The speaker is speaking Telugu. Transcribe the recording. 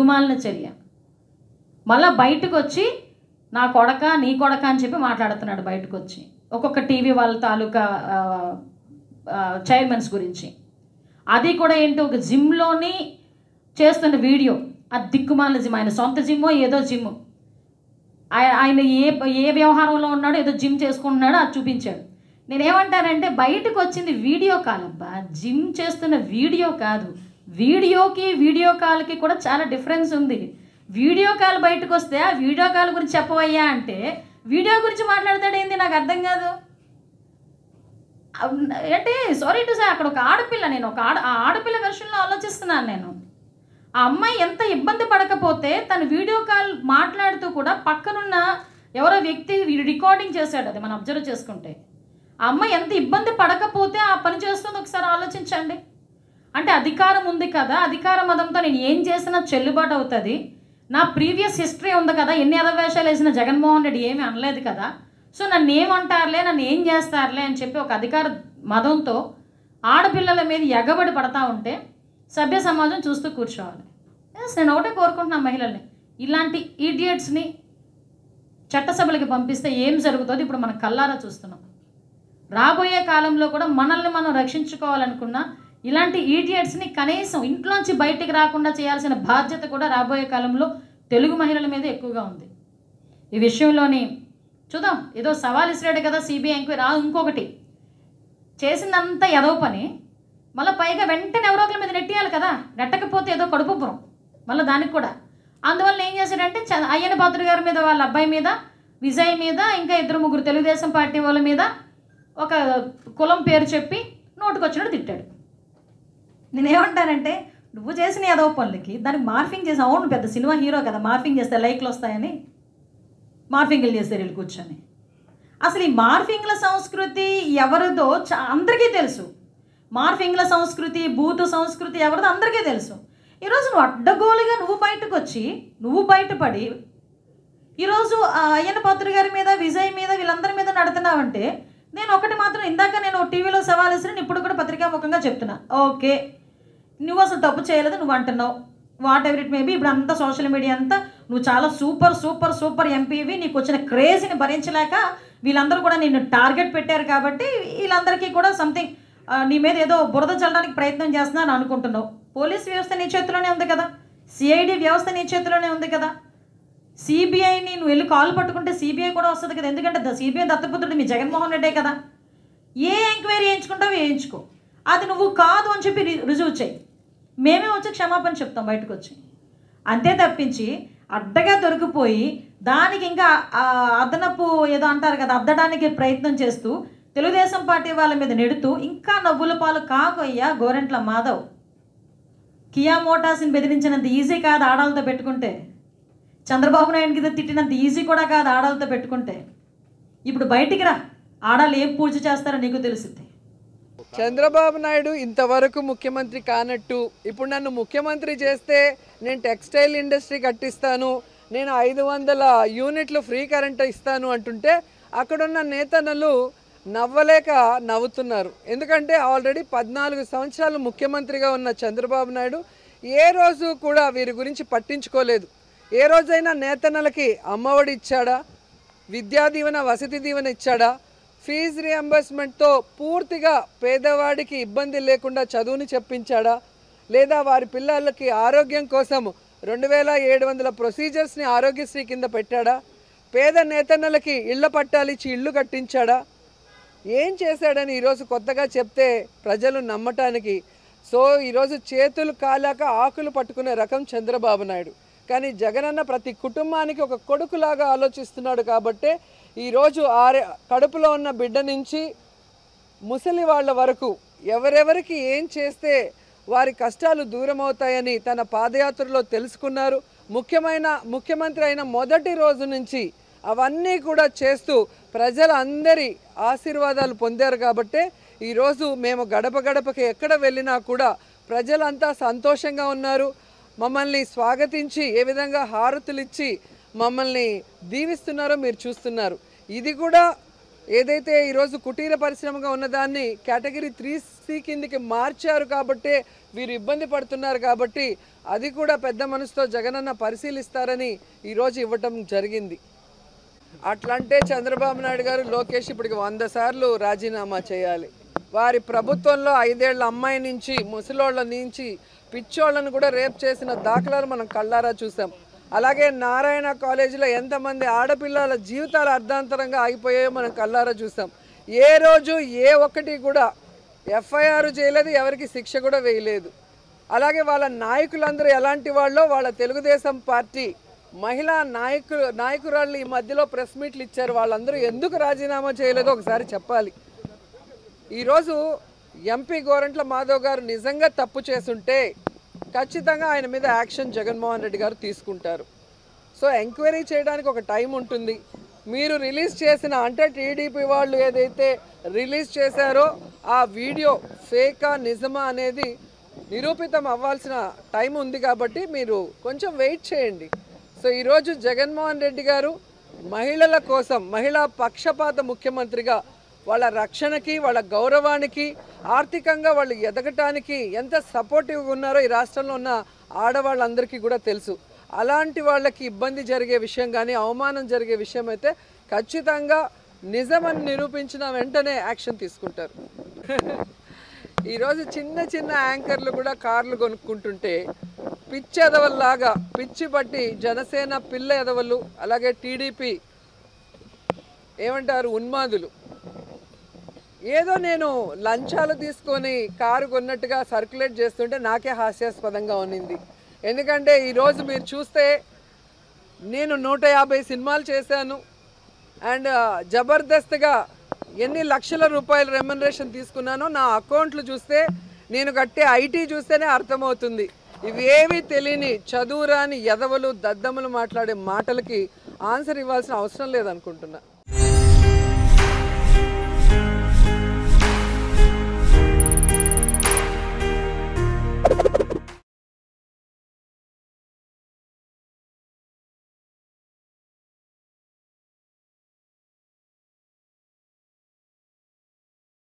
దిక్కుమాలిన చర్య మళ్ళా బయటకు వచ్చి నా కొడక నీ కొడక అని చెప్పి మాట్లాడుతున్నాడు బయటకు వచ్చి ఒక్కొక్క టీవీ వాళ్ళ తాలూకా ఆ, ఆ, చైర్మన్స్ గురించి అది కూడా ఏంటి ఒక జిమ్లోని చేస్తున్న వీడియో ఆ దిక్కుమాలిన జిమ్ ఆయన సొంత జిమ్మో ఏదో జిమ్ ఆయ- ఆయన ఏ ఏ వ్యవహారంలో ఉన్నాడో ఏదో జిమ్ చేసుకుంటున్నాడో అది చూపించాడు నేనేమంటానంటే బయటకు వచ్చింది వీడియో కాల్ అబ్బా జిమ్ చేస్తున్న వీడియో కాదు వీడియోకి వీడియో కాల్కి కూడా చాలా డిఫరెన్స్ ఉంది వీడియో కాల్ బయటకు వస్తే ఆ వీడియో కాల్ గురించి చెప్పవయ్యా అంటే వీడియో గురించి మాట్లాడతాడు ఏంది నాకు అర్థం కాదు అవ్- అంటే సారీ టు సే అక్కడ ఒక ఆడపిల్ల నేను ఒక ఆడ ఆ ఆడపిల్ల వెర్షన్లో ఆలోచిస్తున్నాను నేను ఆ అమ్మాయి ఎంత ఇబ్బంది పడకపోతే తను వీడియో కాల్ మాట్లాడుతూ కూడా పక్కనున్న ఎవరో వ్యక్తి రికార్డింగ్ చేశాడు అది మనం అబ్జర్వ్ చేసుకుంటే ఆ అమ్మాయి ఎంత ఇబ్బంది పడకపోతే ఆ పని చేస్తుంది ఒకసారి ఆలోచించండి అంటే అధికారం ఉంది కదా అధికార మదంతో నేను ఏం చేసినా చెల్లుబాటు అవుతుంది నా ప్రీవియస్ హిస్టరీ ఉంది కదా ఎన్ని అధవేషాలు వేసిన జగన్మోహన్ రెడ్డి ఏమీ అనలేదు కదా సో నన్ను ఏమంటారులే నన్ను ఏం చేస్తారులే అని చెప్పి ఒక అధికార మదంతో ఆడపిల్లల మీద ఎగబడి పడతా ఉంటే సభ్య సమాజం చూస్తూ కూర్చోవాలి ఎస్ నేను ఒకటే కోరుకుంటున్నాను మహిళల్ని ఇలాంటి ఈడియట్స్ని చట్టసభలకి పంపిస్తే ఏం జరుగుతుందో ఇప్పుడు మనం కల్లారా చూస్తున్నాం రాబోయే కాలంలో కూడా మనల్ని మనం రక్షించుకోవాలనుకున్న ఇలాంటి ఈడియట్స్ని కనీసం ఇంట్లోంచి బయటికి రాకుండా చేయాల్సిన బాధ్యత కూడా రాబోయే కాలంలో తెలుగు మహిళల మీద ఎక్కువగా ఉంది ఈ విషయంలోని చూద్దాం ఏదో సవాల్ ఇసిరాడు కదా సిబిఐ ఎంక్వైరీ రా ఇంకొకటి చేసిందంతా ఎదవ పని మళ్ళీ పైగా వెంటనే ఎవరో ఒకరి మీద నెట్టేయాలి కదా నెట్టకపోతే ఏదో కడుపుపురం మళ్ళీ దానికి కూడా అందువల్ల ఏం చేశాడంటే చ- అయ్యన పాత్రుడు గారి మీద వాళ్ళ అబ్బాయి మీద విజయ్ మీద ఇంకా ఇద్దరు ముగ్గురు తెలుగుదేశం పార్టీ వాళ్ళ మీద ఒక కులం పేరు చెప్పి నోటుకొచ్చినట్టు తిట్టాడు నేనేమంటానంటే నువ్వు చేసిన ఏదో పనులకి దానికి మార్ఫింగ్ చేసి అవును పెద్ద సినిమా హీరో కదా మార్ఫింగ్ చేస్తే లైక్లు వస్తాయని మార్ఫింగ్లు చేస్తారు వీళ్ళు కూర్చొని అసలు ఈ మార్ఫింగ్ల సంస్కృతి ఎవరిదో చా అందరికీ తెలుసు మార్ఫింగ్ల సంస్కృతి బూతు సంస్కృతి ఎవరిదో అందరికీ తెలుసు ఈరోజు నువ్వు అడ్డగోలుగా నువ్వు బయటకు వచ్చి నువ్వు బయటపడి ఈరోజు ఆ అయ్యన్న పాత్ర గారి మీద విజయ్ మీద వీళ్ళందరి మీద నడుతున్నావంటే నేను ఒకటి మాత్రం ఇందాక నేను టీవీలో సవాల్ ఇసిన ఇప్పుడు కూడా పత్రికాముఖంగా చెప్తున్నా ఓకే నువ్వు అసలు తప్పు చేయలేదు నువ్వు అంటున్నావు వాట్ ఎవర్ ఇట్ మేబీ ఇప్పుడు అంతా సోషల్ మీడియా అంతా నువ్వు చాలా సూపర్ సూపర్ సూపర్ ఎంపీవి నీకు వచ్చిన క్రేజ్ని భరించలేక వీళ్ళందరూ కూడా నిన్ను టార్గెట్ పెట్టారు కాబట్టి వీళ్ళందరికీ కూడా సంథింగ్ నీ మీద ఏదో బురద చల్లడానికి ప్రయత్నం చేస్తున్నాను అనుకుంటున్నావు పోలీస్ వ్యవస్థ నీ చేతిలోనే ఉంది కదా సిఐడి వ్యవస్థ నీ చేతిలోనే ఉంది కదా సిబిఐని నువ్వు వెళ్ళి కాల్ పట్టుకుంటే సిబిఐ కూడా వస్తుంది కదా ఎందుకంటే సిబిఐ దత్తపుత్రుడు మీ జగన్మోహన్ రెడ్డే కదా ఏ ఎంక్వైరీ వేయించుకుంటావు వేయించుకో అది నువ్వు కాదు అని చెప్పి రి- రుజువు చేయి మేమే వచ్చి క్షమాపణ చెప్తాం బయటకు వచ్చి అంతే తప్పించి అడ్డగా దొరికిపోయి దానికి ఇంకా ఆ అదనపు ఏదో అంటారు కదా అద్దడానికి ప్రయత్నం చేస్తూ తెలుగుదేశం పార్టీ వాళ్ళ మీద నెడుతూ ఇంకా నవ్వుల పాలు కాకయ్యా గోరెంట్ల మాధవ్ కియా మోటార్స్ని బెదిరించినంత ఈజీ కాదు ఆడాలతో పెట్టుకుంటే చంద్రబాబు నాయుడు కింద తిట్టినంత ఈజీ కూడా కాదు ఆడాలతో పెట్టుకుంటే ఇప్పుడు బయటికి రా ఆడాలు ఏం పూజ చేస్తారో నీకు తెలుస్తుంది చంద్రబాబు నాయుడు ఇంతవరకు ముఖ్యమంత్రి కానట్టు ఇప్పుడు నన్ను ముఖ్యమంత్రి చేస్తే నేను టెక్స్టైల్ ఇండస్ట్రీ కట్టిస్తాను నేను ఐదు వందల యూనిట్లు ఫ్రీ కరెంట్ ఇస్తాను అంటుంటే అక్కడున్న నేతన్నలు నవ్వలేక నవ్వుతున్నారు ఎందుకంటే ఆల్రెడీ పద్నాలుగు సంవత్సరాలు ముఖ్యమంత్రిగా ఉన్న చంద్రబాబు నాయుడు ఏ రోజు కూడా వీరి గురించి పట్టించుకోలేదు ఏ రోజైనా నేతన్నలకి అమ్మఒడి ఇచ్చాడా విద్యా దీవెన వసతి దీవెన ఇచ్చాడా ఫీజు రియంబర్స్మెంట్తో పూర్తిగా పేదవాడికి ఇబ్బంది లేకుండా చదువుని చెప్పించాడా లేదా వారి పిల్లలకి ఆరోగ్యం కోసం రెండు వేల ఏడు వందల ప్రొసీజర్స్ని ఆరోగ్యశ్రీ కింద పెట్టాడా పేద నేతన్నలకి ఇళ్ల పట్టాలిచ్చి ఇల్లు కట్టించాడా ఏం చేశాడని ఈరోజు కొత్తగా చెప్తే ప్రజలు నమ్మటానికి సో ఈరోజు చేతులు కాలాక ఆకులు పట్టుకునే రకం చంద్రబాబు నాయుడు కానీ జగనన్న ప్రతి కుటుంబానికి ఒక కొడుకులాగా ఆలోచిస్తున్నాడు కాబట్టే ఈరోజు ఆరే కడుపులో ఉన్న బిడ్డ నుంచి ముసలి వాళ్ళ వరకు ఎవరెవరికి ఏం చేస్తే వారి కష్టాలు దూరం అవుతాయని తన పాదయాత్రలో తెలుసుకున్నారు ముఖ్యమైన ముఖ్యమంత్రి అయిన మొదటి రోజు నుంచి అవన్నీ కూడా చేస్తూ ప్రజలందరి ఆశీర్వాదాలు పొందారు కాబట్టే ఈరోజు మేము గడప గడపకి ఎక్కడ వెళ్ళినా కూడా ప్రజలంతా సంతోషంగా ఉన్నారు మమ్మల్ని స్వాగతించి ఏ విధంగా హారతులు ఇచ్చి మమ్మల్ని దీవిస్తున్నారో మీరు చూస్తున్నారు ఇది కూడా ఏదైతే ఈరోజు కుటీర పరిశ్రమగా ఉన్నదాన్ని కేటగిరీ త్రీ సి కిందికి మార్చారు కాబట్టే వీరు ఇబ్బంది పడుతున్నారు కాబట్టి అది కూడా పెద్ద మనసుతో జగనన్న పరిశీలిస్తారని ఈరోజు ఇవ్వటం జరిగింది అట్లంటే చంద్రబాబు నాయుడు గారు లోకేష్ ఇప్పటికి వంద సార్లు రాజీనామా చేయాలి వారి ప్రభుత్వంలో ఐదేళ్ల అమ్మాయి నుంచి ముసలోళ్ళ నుంచి పిచ్చోళ్ళను కూడా రేప్ చేసిన దాఖలాలు మనం కళ్ళారా చూసాం అలాగే నారాయణ కాలేజీలో ఎంతమంది ఆడపిల్లల జీవితాలు అర్ధాంతరంగా ఆగిపోయాయో మనం కళ్ళారా చూసాం ఏ రోజు ఏ ఒక్కటి కూడా ఎఫ్ఐఆర్ చేయలేదు ఎవరికి శిక్ష కూడా వేయలేదు అలాగే వాళ్ళ నాయకులందరూ ఎలాంటి వాళ్ళో వాళ్ళ తెలుగుదేశం పార్టీ మహిళా నాయకు నాయకురాళ్ళు ఈ మధ్యలో ప్రెస్ మీట్లు ఇచ్చారు వాళ్ళందరూ ఎందుకు రాజీనామా చేయలేదో ఒకసారి చెప్పాలి ఈరోజు ఎంపీ గోరంట్ల మాధవ్ గారు నిజంగా తప్పు చేసుంటే ఖచ్చితంగా ఆయన మీద యాక్షన్ జగన్మోహన్ రెడ్డి గారు తీసుకుంటారు సో ఎంక్వైరీ చేయడానికి ఒక టైం ఉంటుంది మీరు రిలీజ్ చేసిన అంటే టీడీపీ వాళ్ళు ఏదైతే రిలీజ్ చేశారో ఆ వీడియో ఫేకా నిజమా అనేది నిరూపితం అవ్వాల్సిన టైం ఉంది కాబట్టి మీరు కొంచెం వెయిట్ చేయండి సో ఈరోజు జగన్మోహన్ రెడ్డి గారు మహిళల కోసం మహిళా పక్షపాత ముఖ్యమంత్రిగా వాళ్ళ రక్షణకి వాళ్ళ గౌరవానికి ఆర్థికంగా వాళ్ళు ఎదగటానికి ఎంత సపోర్టివ్గా ఉన్నారో ఈ రాష్ట్రంలో ఉన్న ఆడవాళ్ళందరికీ కూడా తెలుసు అలాంటి వాళ్ళకి ఇబ్బంది జరిగే విషయం కానీ అవమానం జరిగే విషయం అయితే ఖచ్చితంగా నిజమని నిరూపించిన వెంటనే యాక్షన్ తీసుకుంటారు ఈరోజు చిన్న చిన్న యాంకర్లు కూడా కార్లు కొనుక్కుంటుంటే పిచ్చి ఎదవల్లాగా పిచ్చి పట్టి జనసేన పిల్ల ఎదవలు అలాగే టీడీపీ ఏమంటారు ఉన్మాదులు ఏదో నేను లంచాలు తీసుకొని కారు కొన్నట్టుగా సర్క్యులేట్ చేస్తుంటే నాకే హాస్యాస్పదంగా ఉన్నింది ఎందుకంటే ఈరోజు మీరు చూస్తే నేను నూట యాభై సినిమాలు చేశాను అండ్ జబర్దస్త్గా ఎన్ని లక్షల రూపాయల రెమ్యునరేషన్ తీసుకున్నానో నా అకౌంట్లు చూస్తే నేను కట్టే ఐటీ చూస్తేనే అర్థమవుతుంది ఇవేవి తెలియని చదువురాని ఎదవలు దద్దములు మాట్లాడే మాటలకి ఆన్సర్ ఇవ్వాల్సిన అవసరం లేదనుకుంటున్నా